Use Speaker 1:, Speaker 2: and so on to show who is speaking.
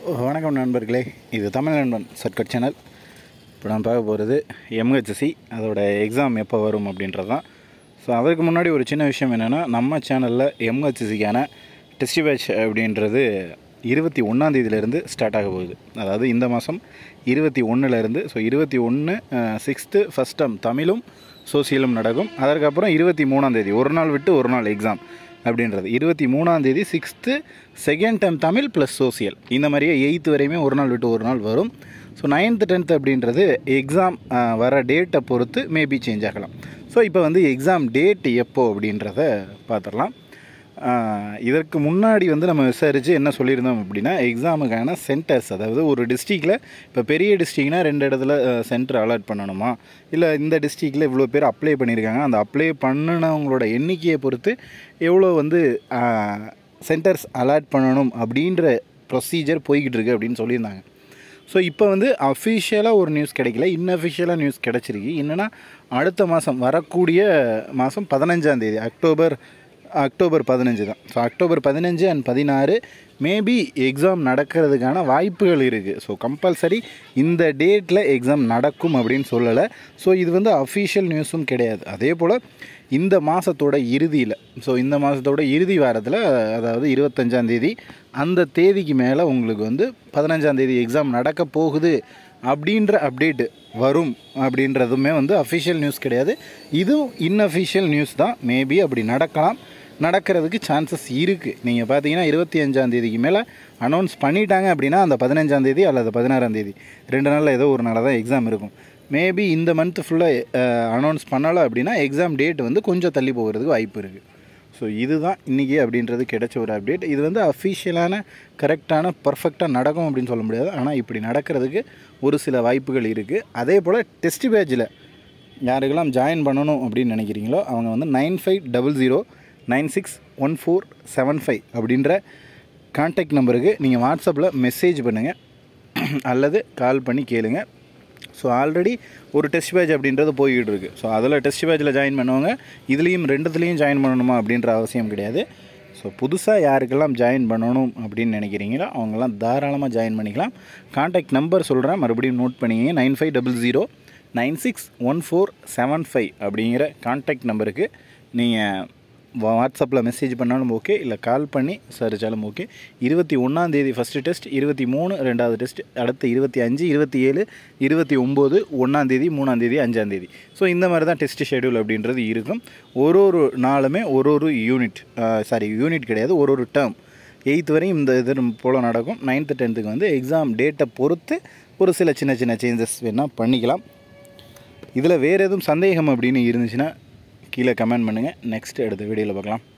Speaker 1: வணக்கம் நண்பர்களே இது தமிழ் நண்பன் சர்க்கட் சேனல் இப்போ நான் பார்க்க போகிறது எம்ஹெச்சி அதோட எக்ஸாம் எப்போ வரும் அப்படின்றது தான் ஸோ அதற்கு முன்னாடி ஒரு சின்ன விஷயம் என்னென்னா நம்ம சேனலில் எம்ஹெச்சிசிக்கான டெஸ்ட் பேட்ச் அப்படின்றது இருபத்தி ஒன்றாந்தேதியிலேருந்து ஸ்டார்ட் ஆக போகுது அதாவது இந்த மாதம் இருபத்தி ஒன்றுலேருந்து ஸோ இருபத்தி ஒன்று சிக்ஸ்த்து ஃபஸ்ட் டேர்ம் தமிழும் சோசியலும் நடக்கும் அதற்கப்புறம் இருபத்தி மூணாந்தேதி ஒரு நாள் விட்டு ஒரு நாள் எக்ஸாம் அப்படின்றது இருபத்தி மூணாந்தேதி sixth second time Tamil plus social இந்த மாதிரியே எயித்து வரையுமே ஒரு நாள் விட்டு ஒரு நாள் வரும் ஸோ நைன்த்து டென்த் அப்படின்றது எக்ஸாம் வர டேட்டை பொறுத்து மேபி சேஞ்ச் ஆகலாம் ஸோ இப்போ வந்து எக்ஸாம் டேட் எப்போ அப்படின்றத பார்த்துடலாம் ஆஹ் இதற்கு முன்னாடி வந்து நம்ம விசாரித்து என்ன சொல்லியிருந்தோம் அப்படின்னா எக்ஸாமுக்கான சென்டர்ஸ் அதாவது ஒரு டிஸ்ட்ரிக்டில் இப்போ பெரிய டிஸ்ட்ரிக்னா ரெண்டு இடத்துல சென்டர் அலாட் பண்ணணுமா இல்லை இந்த டிஸ்ட்ரிக்டில் இவ்வளோ பேர் அப்ளை பண்ணியிருக்காங்க அந்த அப்ளை பண்ணினவங்களோட எண்ணிக்கையை பொறுத்து எவ்வளோ வந்து சென்டர்ஸ் அலாட் பண்ணணும் அப்படின்ற ப்ரொசீஜர் போய்கிட்டு இருக்கு அப்படின்னு சொல்லியிருந்தாங்க ஸோ இப்போ வந்து அஃபிஷியலாக ஒரு நியூஸ் கிடைக்கல இன்னஃபிஷியலாக நியூஸ் கிடச்சிருக்கு என்னென்னா அடுத்த மாதம் வரக்கூடிய மாதம் பதினஞ்சாந்தேதி அக்டோபர் அக்டோபர் பதினஞ்சு தான் ஸோ அக்டோபர் பதினஞ்சு அண்ட் பதினாறு மேபி எக்ஸாம் நடக்கிறதுக்கான வாய்ப்புகள் இருக்குது ஸோ கம்பல்சரி இந்த டேட்டில் எக்ஸாம் நடக்கும் அப்படின்னு சொல்லலை ஸோ இது வந்து அஃபிஷியல் நியூஸும் கிடையாது அதே போல் இந்த மாதத்தோட இறுதியில் ஸோ இந்த மாதத்தோட இறுதி வாரத்தில் அதாவது இருபத்தஞ்சாந்தேதி அந்த தேதிக்கு மேலே உங்களுக்கு வந்து பதினஞ்சாந்தேதி எக்ஸாம் நடக்க போகுது அப்படின்ற அப்டேட் வரும் அப்படின்றதுமே வந்து அஃபிஷியல் நியூஸ் கிடையாது இதுவும் இன்அஃபிஷியல் நியூஸ் தான் மேபி அப்படி நடக்கலாம் நடக்கிறதுக்கு சான்சஸ் இருக்குது நீங்கள் பார்த்தீங்கன்னா இருபத்தி அஞ்சாந்தேதிக்கு மேலே அனௌன்ஸ் பண்ணிட்டாங்க அப்படின்னா அந்த பதினஞ்சாந்தேதி அல்லது பதினாறாந்தேதி ரெண்டு நாளில் ஏதோ ஒரு நாளில் தான் எக்ஸாம் இருக்கும் மேபி இந்த மந்த் ஃபுல்லாக அனௌன்ஸ் பண்ணலை அப்படின்னா எக்ஸாம் டேட் வந்து கொஞ்சம் தள்ளி போகிறதுக்கு வாய்ப்பு இருக்குது ஸோ இதுதான் இன்றைக்கி அப்படின்றது கிடைச்ச ஒரு அப்டேட் இது வந்து அஃபிஷியலான கரெக்டான பர்ஃபெக்டாக நடக்கும் அப்படின்னு சொல்ல முடியாது ஆனால் இப்படி நடக்கிறதுக்கு ஒரு சில வாய்ப்புகள் இருக்குது அதே போல் டெஸ்ட் பேட்சில் யாருக்கெல்லாம் ஜாயின் பண்ணணும் அப்படின்னு நினைக்கிறீங்களோ அவங்க வந்து nine five double zero nine six one four seven five அப்படின்ற கான்டாக்ட் நம்பருக்கு நீங்கள் வாட்ஸ்அப்பில் மெசேஜ் பண்ணுங்கள் அல்லது கால் பண்ணி கேளுங்க ஸோ ஆல்ரெடி ஒரு டெஸ்ட் பேட்ச் அப்படின்றது போய்கிட்டு இருக்குது ஸோ அதில் டெஸ்ட் பேட்சில் ஜாயின் பண்ணுவாங்க இதுலேயும் ரெண்டுத்துலேயும் ஜாயின் பண்ணணுமா அப்படின்ற அவசியம் கிடையாது ஸோ புதுசாக யாருக்கெல்லாம் ஜாயின் பண்ணணும் அப்படின்னு நினைக்கிறீங்களோ அவங்கெல்லாம் தாராளமாக ஜாயின் பண்ணிக்கலாம் கான்டாக்ட் நம்பர் சொல்கிறேன் மறுபடியும் நோட் பண்ணிக்கிங்க nine five double zero nine six one four seven five அப்படிங்கிற கான்டாக்ட் நம்பருக்கு நீங்கள் வாட்ஸ்அப்பில் மெசேஜ் பண்ணாலும் ஓகே இல்லை கால் பண்ணி விசாரித்தாலும் ஓகே இருபத்தி ஒன்றாந்தேதி ஃபஸ்ட்டு டெஸ்ட் இருபத்தி மூணு ரெண்டாவது டெஸ்ட் அடுத்து இருபத்தி அஞ்சு இருபத்தி ஏழு இருபத்தி ஒம்பது ஒன்றாந்தேதி மூணாந்தேதி அஞ்சாந்தேதி ஸோ இந்த மாதிரி தான் டெஸ்ட் ஷெடியூல் அப்படின்றது இருக்கும் ஒரு ஒரு நாளுமே ஒரு ஒரு யூனிட் சாரி யூனிட் கிடையாது ஒரு ஒரு டேர்ம் எயித்து வரையும் இந்த இது போல் நடக்கும் நைன்த்து டென்த்துக்கு வந்து எக்ஸாம் டேட்டை பொறுத்து ஒரு சில சின்ன சின்ன சேஞ்சஸ் வேணால் பண்ணிக்கலாம் இதில் வேறு எதுவும் சந்தேகம் அப்படின்னு இருந்துச்சுன்னா கீழே கமெண்ட் பண்ணுங்கள் நெக்ஸ்ட் அடுத்த வீடியோவில் பார்க்கலாம்